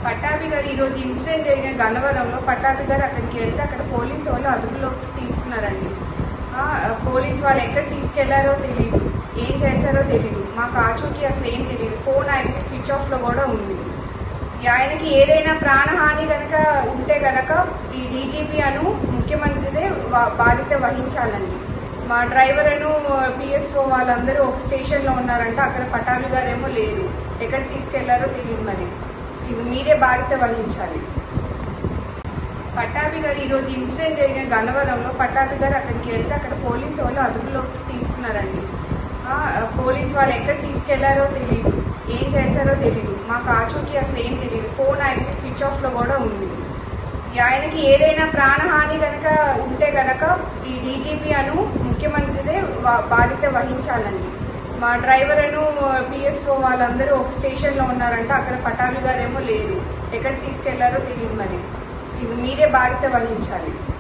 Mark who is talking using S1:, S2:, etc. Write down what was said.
S1: పట్టాభి గారు ఈ రోజు ఇన్సిడెంట్ జరిగిన గన్నవరంలో పట్టాభి గారు అక్కడికి వెళ్తే అక్కడ పోలీసు వాళ్ళు అదుపులోకి తీసుకున్నారండి ఆ, పోలీస్ వాళ్ళు ఎక్కడ తీసుకెళ్లారో తెలియదు ఏం చేశారో తెలియదు మాకు ఆచూకీ అసలు ఏం తెలియదు ఫోన్ ఆయనకి స్విచ్ ఆఫ్ లో కూడా ఉంది ఈ ఆయనకి ఏదైనా ప్రాణహాని కనుక ఉంటే గనక ఈ డీజీపీ అను ముఖ్యమంత్రిదే వా- బాధ్యత వహించాలండి మా డ్రైవర్ అను పిఎస్ఓ వాళ్ళందరూ ఒక స్టేషన్ లో ఉన్నారంట అక్కడ పటాభి గారేమో లేరు ఎక్కడ తీసుకెళ్లారో తెలియదు మరి ఇది మీరే బాధ్యత వహించాలి పట్టాభి గారు ఈ రోజు ఇన్సిడెంట్ జరిగిన గన్నవరంలో పట్టాభి గారు అక్కడికి వెళ్తే అక్కడ పోలీసు వాళ్ళు అదుపులోకి తీసుకున్నారండి ఆ, పోలీస్ వాళ్ళు ఎక్కడ తీసుకెళ్లారో తెలియదు ఏం చేశారో తెలియదు మాకు ఆచూకీ అసలు ఏం తెలియదు ఫోన్ ఆయనకి స్విచ్ ఆఫ్ లో కూడా ఉంది ఈ ఆయనకి ఏదైనా ప్రాణహాని కనుక ఉంటే గనక ఈ డీజీపీ అను ముఖ్యమంత్రిదే వా- బాధ్యత వహించాలండి మా డ్రైవర్ అను పిఎస్ఓ వాళ్ళందరూ ఒక స్టేషన్ లో ఉన్నారంట అక్కడ పటాభి గారేమో లేరు ఎక్కడ తీసుకెళ్లారో తెలియదు మరి ఇది మీరే బాధ్యత వహించాలి